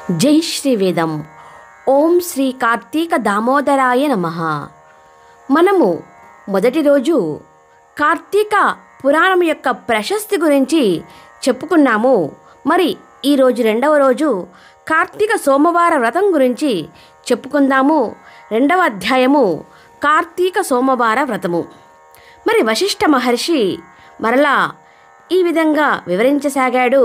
జై శ్రీవేదం ఓం శ్రీ కార్తీక దామోదరాయ నమ మనము మొదటి రోజు కార్తీక పురాణం యొక్క ప్రశస్తి గురించి చెప్పుకున్నాము మరి ఈరోజు రెండవ రోజు కార్తీక సోమవార వ్రతం గురించి చెప్పుకుందాము రెండవ అధ్యాయము కార్తీక సోమవార వ్రతము మరి వశిష్ఠ మహర్షి మరలా ఈ విధంగా వివరించసాగాడు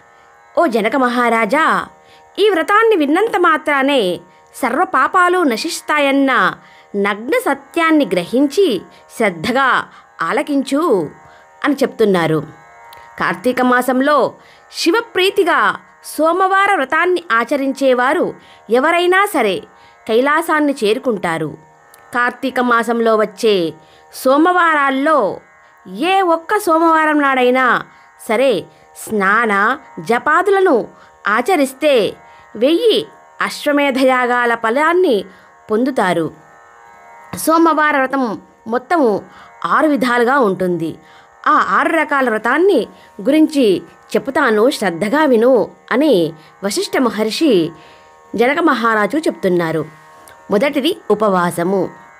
ఓ జనక మహారాజా ఈ వ్రతాన్ని విన్నంత మాత్రానే సర్వ పాపాలు నశిస్తాయన్న నగ్న సత్యాన్ని గ్రహించి శ్రద్ధగా ఆలకించు అని చెప్తున్నారు కార్తీక మాసంలో శివప్రీతిగా సోమవార వ్రతాన్ని ఆచరించేవారు ఎవరైనా సరే కైలాసాన్ని చేరుకుంటారు కార్తీక మాసంలో వచ్చే సోమవారాల్లో ఏ ఒక్క సోమవారం నాడైనా సరే స్నాన జపాదులను ఆచరిస్తే వెయ్యి అశ్వమేధయాగాల ఫలాన్ని పొందుతారు సోమవార వ్రతం మొత్తము ఆరు విధాలుగా ఉంటుంది ఆ ఆరు రకాల వ్రతాన్ని గురించి చెప్తాను శ్రద్ధగా విను అని వశిష్ఠ మహర్షి జనక మహారాజు చెప్తున్నారు మొదటిది ఉపవాసము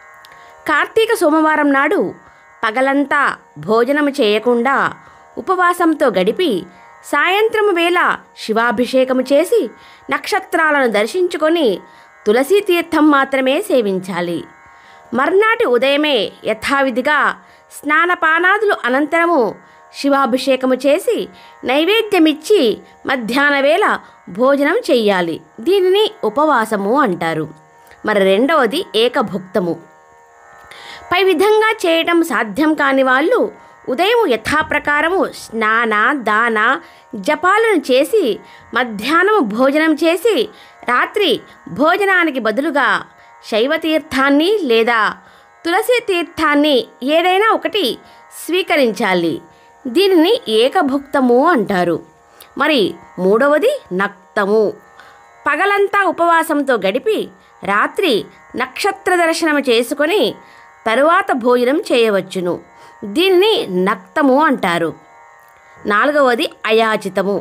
కార్తీక సోమవారం నాడు పగలంతా భోజనం చేయకుండా ఉపవాసంతో గడిపి సాయంత్రం వేళ శివాభిషేకము చేసి నక్షత్రాలను దర్శించుకొని తులసీ తీర్థం మాత్రమే సేవించాలి మర్నాటి ఉదయమే యథావిధిగా స్నానపానాదులు అనంతరము శివాభిషేకము చేసి నైవేద్యమిచ్చి మధ్యాహ్న వేళ భోజనం చెయ్యాలి దీనిని ఉపవాసము అంటారు మరి రెండవది ఏకభుక్తము పై విధంగా చేయటం సాధ్యం కాని వాళ్ళు ఉదయం యథాప్రకారము స్నాన దాన జపాలను చేసి మధ్యాహ్నం భోజనం చేసి రాత్రి భోజనానికి బదులుగా శైవ తీర్థాన్ని లేదా తులసి తీర్థాన్ని ఏదైనా ఒకటి స్వీకరించాలి దీనిని ఏకభుక్తము అంటారు మరి మూడవది నక్తము పగలంతా ఉపవాసంతో గడిపి రాత్రి నక్షత్ర దర్శనం చేసుకొని తరువాత భోజనం చేయవచ్చును దీనిని నక్తము అంటారు నాలుగవది అయాచితము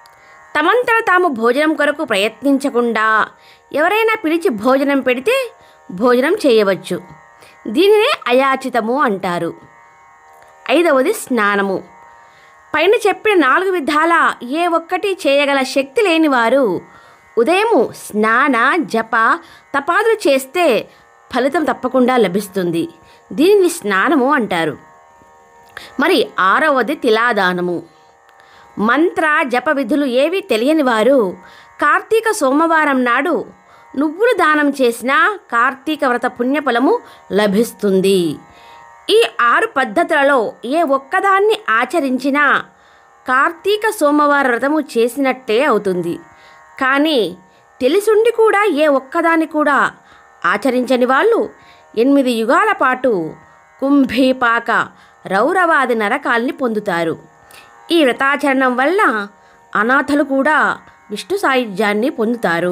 తమంతట తాము భోజనం కొరకు ప్రయత్నించకుండా ఎవరైనా పిలిచి భోజనం పెడితే భోజనం చేయవచ్చు దీనినే అయాచితము అంటారు ఐదవది స్నానము పైన చెప్పిన నాలుగు విధాల ఏ ఒక్కటి చేయగల శక్తి లేని వారు ఉదయము స్నాన జప తపాదులు చేస్తే ఫలితం తప్పకుండా లభిస్తుంది దీనిని స్నానము అంటారు మరి ఆరవది తిలాదానము మంత్ర జప విధులు ఏవి తెలియని వారు కార్తీక సోమవారం నాడు నువ్వులు దానం చేసినా కార్తీక వ్రత పుణ్యఫలము లభిస్తుంది ఈ ఆరు పద్ధతులలో ఏ ఒక్కదాన్ని ఆచరించినా కార్తీక సోమవార వ్రతము చేసినట్టే అవుతుంది కానీ తెలిసుండి కూడా ఏ ఒక్కదాన్ని కూడా ఆచరించని వాళ్ళు ఎనిమిది యుగాల పాటు కుంభీపాక రౌరవాది నరకాల్ని పొందుతారు ఈ వ్రతాచరణం వల్ల అనాథలు కూడా విష్ణు సాయుధ్యాన్ని పొందుతారు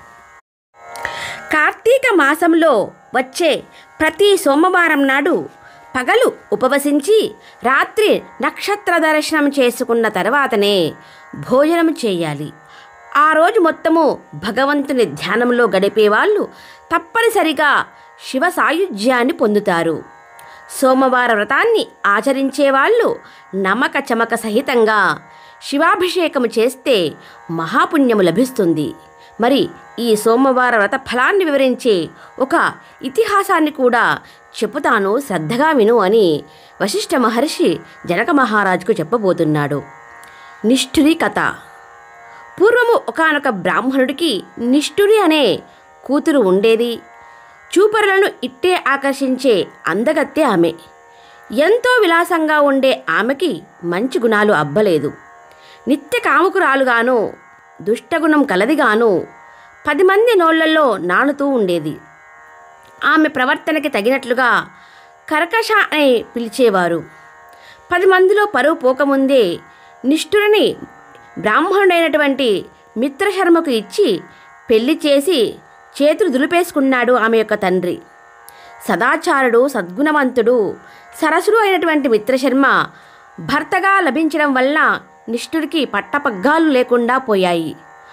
కార్తీక మాసంలో వచ్చే ప్రతి సోమవారం నాడు పగలు ఉపవసించి రాత్రి నక్షత్ర దర్శనం చేసుకున్న తర్వాతనే భోజనం చేయాలి ఆ రోజు మొత్తము భగవంతుని ధ్యానంలో గడిపే వాళ్ళు తప్పనిసరిగా శివ సాయుధ్యాన్ని పొందుతారు సోమవార వ్రతాన్ని ఆచరించే వాళ్ళు నమక చమక సహితంగా శివాభిషేకము చేస్తే మహాపుణ్యము లభిస్తుంది మరి ఈ సోమవార వ్రత ఫలాన్ని వివరించే ఒక ఇతిహాసాన్ని కూడా చెప్పుతాను శ్రద్ధగా విను అని వశిష్ఠ మహర్షి జనక మహారాజుకు చెప్పబోతున్నాడు నిష్ఠురి కథ పూర్వము ఒకనొక బ్రాహ్మణుడికి నిష్ఠురి అనే కూతురు ఉండేది చూపరులను ఇట్టే ఆకర్షించే అందగత్తె ఆమె ఎంతో విలాసంగా ఉండే ఆమెకి మంచి గుణాలు అబ్బలేదు నిత్య కాముకురాలుగాను దుష్టగుణం కలదిగాను పది మంది నోళ్లలో నానుతూ ఉండేది ఆమె ప్రవర్తనకి తగినట్లుగా కర్కశ అని పిలిచేవారు పది మందిలో పరువు పోకముందే నిష్ఠురని బ్రాహ్మణుడైనటువంటి మిత్రశర్మకు ఇచ్చి పెళ్లి చేసి చేతులు దులిపేసుకున్నాడు ఆమె యొక్క తండ్రి సదాచారుడు సద్గుణవంతుడు సరసుడు అయినటువంటి మిత్రశర్మ భర్తగా లభించడం వల్ల నిష్ఠుడికి పట్టపగ్గాలు లేకుండా పోయాయి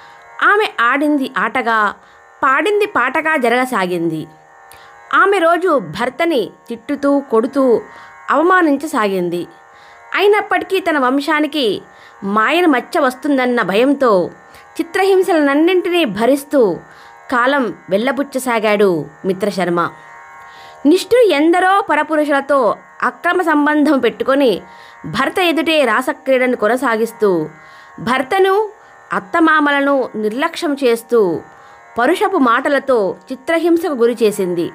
ఆమె ఆడింది ఆటగా పాడింది పాటగా జరగసాగింది ఆమె రోజు భర్తని తిట్టుతూ కొడుతూ అవమానించసాగింది అయినప్పటికీ తన వంశానికి మాయన మచ్చ వస్తుందన్న భయంతో చిత్రహింసలనన్నింటినీ భరిస్తూ కాలం వెళ్ళబుచ్చసాగాడు మిత్రశర్మ నిష్ఠుడు ఎందరో పరపురుషులతో అక్రమ సంబంధం పెట్టుకొని భర్త ఎదుటే రాసక్రీడను కొనసాగిస్తూ భర్తను అత్తమామలను నిర్లక్ష్యం చేస్తూ పరుషపు మాటలతో చిత్రహింసకు గురి చేసింది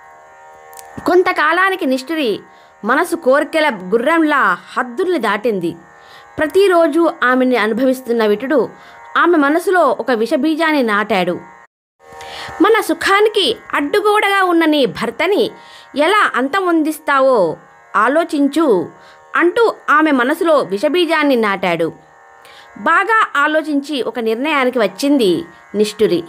కొంతకాలానికి నిష్ఠురి మనసు కోరికల గుర్రంలా హద్దుల్ని దాటింది ప్రతిరోజు ఆమెని అనుభవిస్తున్న విటుడు ఆమె మనసులో ఒక విషబీజాన్ని నాటాడు మన సుఖానికి అడ్డుగోడగా ఉన్న నీ భర్తని ఎలా అంతమొందిస్తావో ఆలోచించు అంటూ ఆమె మనసులో విషబీజాన్ని నాటాడు బాగా ఆలోచించి ఒక నిర్ణయానికి వచ్చింది నిష్ఠురి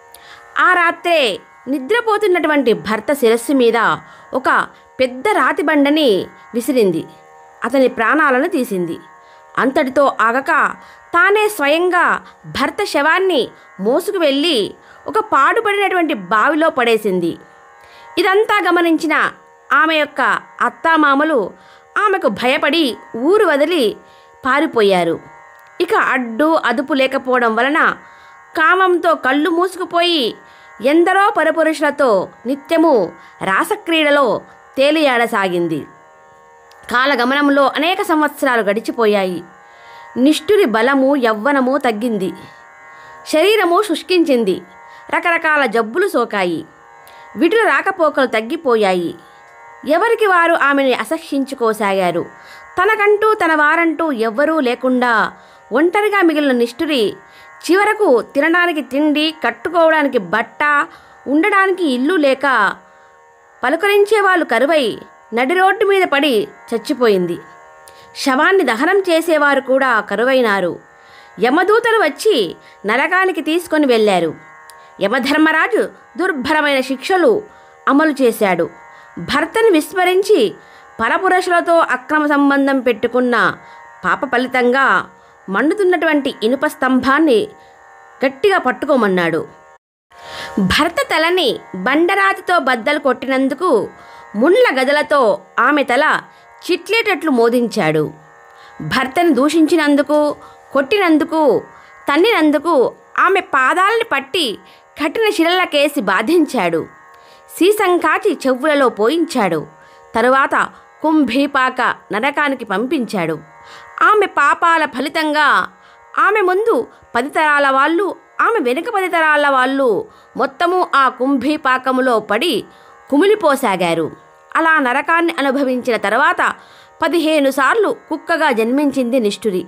ఆ రాత్రే నిద్రపోతున్నటువంటి భర్త శిరస్సు మీద ఒక పెద్ద రాతి బండని విసిరింది అతని ప్రాణాలను తీసింది అంతటితో ఆగక తానే స్వయంగా భర్త శవాన్ని మోసుకు వెళ్ళి ఒక పాడుపడినటువంటి బావిలో పడేసింది ఇదంతా గమనించిన ఆమె యొక్క అత్తామామలు ఆమెకు భయపడి ఊరు వదిలి పారిపోయారు ఇక అడ్డు అదుపు లేకపోవడం వలన కామంతో కళ్ళు మూసుకుపోయి ఎందరో పరపురుషులతో నిత్యము రాసక్రీడలో తేలియాడసాగింది కాలగమనంలో అనేక సంవత్సరాలు గడిచిపోయాయి నిష్ఠురి బలము యవ్వనము తగ్గింది శరీరము శుష్కించింది రకరకాల జబ్బులు సోకాయి విటుల రాకపోకలు తగ్గిపోయాయి ఎవరికి వారు ఆమెని అసహ్యించుకోసాగారు తనకంటూ తన వారంటూ ఎవ్వరూ లేకుండా ఒంటరిగా మిగిలిన నిష్ఠురి చివరకు తినడానికి తిండి కట్టుకోవడానికి బట్ట ఉండడానికి ఇల్లు లేక పలుకరించే వాళ్ళు కరువై నడి రోడ్డు మీద పడి చచ్చిపోయింది శవాన్ని దహనం చేసేవారు కూడా కరువైనారు యమదూతలు వచ్చి నరకానికి తీసుకొని వెళ్ళారు యమధర్మరాజు దుర్భరమైన శిక్షలు అమలు చేశాడు భర్తను విస్మరించి పరపురుషులతో అక్రమ సంబంధం పెట్టుకున్న పాప ఫలితంగా మండుతున్నటువంటి ఇనుప స్తంభాన్ని గట్టిగా పట్టుకోమన్నాడు భర్త తలని బండరాతితో బద్దలు కొట్టినందుకు ముండ్ల గదలతో ఆమె తల చిట్లేటట్లు మోదించాడు భర్తను దూషించినందుకు కొట్టినందుకు తన్నినందుకు ఆమె పాదాలని పట్టి కఠిన శిలలకేసి బాధించాడు సీసం కాచి చెవులలో పోయించాడు తరువాత కుంభీపాక నరకానికి పంపించాడు ఆమె పాపాల ఫలితంగా ఆమె ముందు పది తరాల వాళ్ళు ఆమె వెనుక పది తరాల వాళ్ళు మొత్తము ఆ కుంభీపాకములో పడి కుమిలిపోసాగారు అలా నరకాన్ని అనుభవించిన తర్వాత పదిహేను సార్లు కుక్కగా జన్మించింది నిష్ఠురి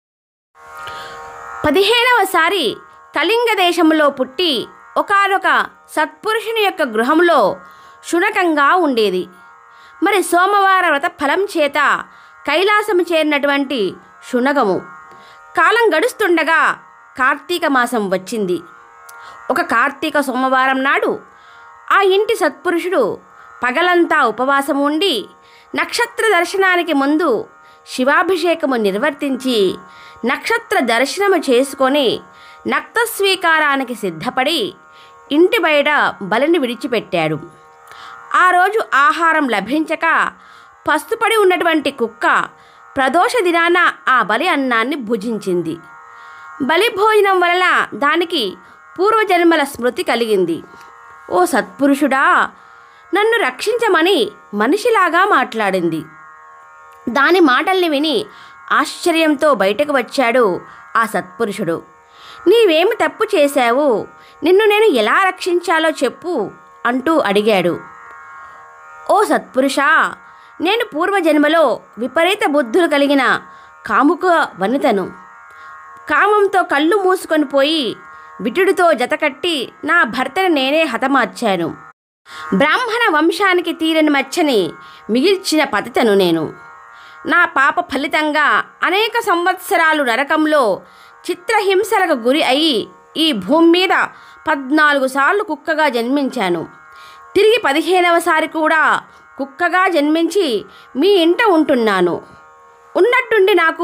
పదిహేనవసారి కళింగ దేశంలో పుట్టి ఒకనొక సత్పురుషుని యొక్క గృహంలో శునకంగా ఉండేది మరి సోమవార వ్రత ఫలం చేత కైలాసం చేరినటువంటి శునకము కాలం గడుస్తుండగా కార్తీక మాసం వచ్చింది ఒక కార్తీక సోమవారం నాడు ఆ ఇంటి సత్పురుషుడు పగలంతా ఉపవాసం ఉండి నక్షత్ర దర్శనానికి ముందు శివాభిషేకము నిర్వర్తించి నక్షత్ర దర్శనము చేసుకొని నక్త స్వీకారానికి సిద్ధపడి ఇంటి బయట బలిని విడిచిపెట్టాడు ఆ రోజు ఆహారం లభించక పస్తుపడి ఉన్నటువంటి కుక్క ప్రదోష దినాన ఆ బలి అన్నాన్ని భుజించింది బలి భోజనం వలన దానికి పూర్వజన్మల స్మృతి కలిగింది ఓ సత్పురుషుడా నన్ను రక్షించమని మనిషిలాగా మాట్లాడింది దాని మాటల్ని విని ఆశ్చర్యంతో బయటకు వచ్చాడు ఆ సత్పురుషుడు నీవేమి తప్పు చేశావు నిన్ను నేను ఎలా రక్షించాలో చెప్పు అంటూ అడిగాడు ఓ సత్పురుషా నేను పూర్వజన్మలో విపరీత బుద్ధులు కలిగిన కాముక వనితను కామంతో కళ్ళు మూసుకొని పోయి విటుడితో జతకట్టి నా భర్తను నేనే హతమార్చాను బ్రాహ్మణ వంశానికి తీరని మచ్చని మిగిల్చిన పతితను నేను నా పాప ఫలితంగా అనేక సంవత్సరాలు నరకంలో చిత్రహింసలకు గురి అయి ఈ భూమి మీద పద్నాలుగు సార్లు కుక్కగా జన్మించాను తిరిగి పదిహేనవసారి కూడా కుక్కగా జన్మించి మీ ఇంట ఉంటున్నాను ఉన్నట్టుండి నాకు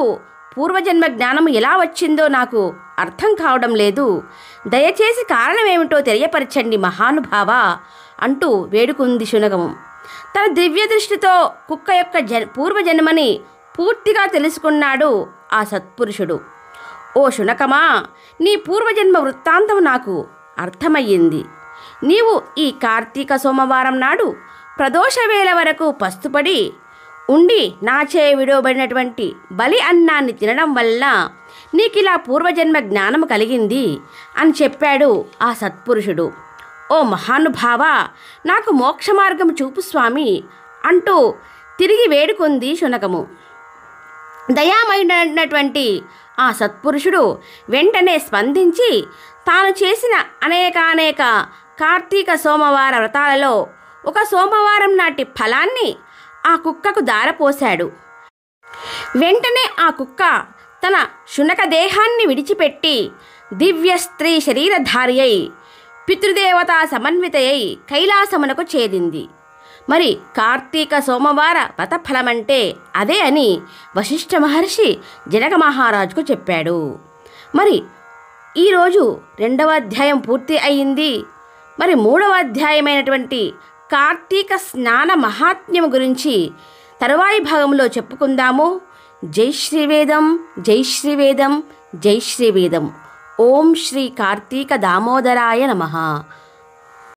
పూర్వజన్మ జ్ఞానం ఎలా వచ్చిందో నాకు అర్థం కావడం లేదు దయచేసి కారణమేమిటో తెలియపరచండి మహానుభావ అంటూ వేడుకుంది శునకము తన దివ్య దృష్టితో కుక్క యొక్క జన్ పూర్వజన్మని పూర్తిగా తెలుసుకున్నాడు ఆ సత్పురుషుడు ఓ శునకమా నీ పూర్వజన్మ వృత్తాంతం నాకు అర్థమయ్యింది నీవు ఈ కార్తీక సోమవారం నాడు ప్రదోష వేళ వరకు పస్తుపడి ఉండి నాచే విడవబడినటువంటి బలి అన్నాన్ని తినడం వల్ల నీకిలా పూర్వజన్మ జ్ఞానము కలిగింది అని చెప్పాడు ఆ సత్పురుషుడు ఓ మహానుభావ నాకు మోక్ష మార్గం చూపు స్వామి అంటూ తిరిగి వేడుకుంది శునకము దయామయుడైనటువంటి ఆ సత్పురుషుడు వెంటనే స్పందించి తాను చేసిన అనేకానేక కార్తీక సోమవార వ్రతాలలో ఒక సోమవారం నాటి ఫలాన్ని ఆ కుక్కకు దారపోశాడు వెంటనే ఆ కుక్క తన శునక దేహాన్ని విడిచిపెట్టి దివ్య స్త్రీ శరీరధారి అయి పితృదేవతా సమన్వితయై కైలాసమునకు చేరింది మరి కార్తీక సోమవార వ్రతఫలమంటే అదే అని వశిష్ఠ మహర్షి జనక మహారాజుకు చెప్పాడు మరి ఈరోజు రెండవ అధ్యాయం పూర్తి అయింది మరి మూడవ అధ్యాయమైనటువంటి కార్తీక స్నాన మహాత్మ్యం గురించి తరువాయి భాగంలో చెప్పుకుందాము జై శ్రీవేదం జై శ్రీవేదం జై శ్రీవేదం ఓం శ్రీ కార్తీక దామోదరాయ నమః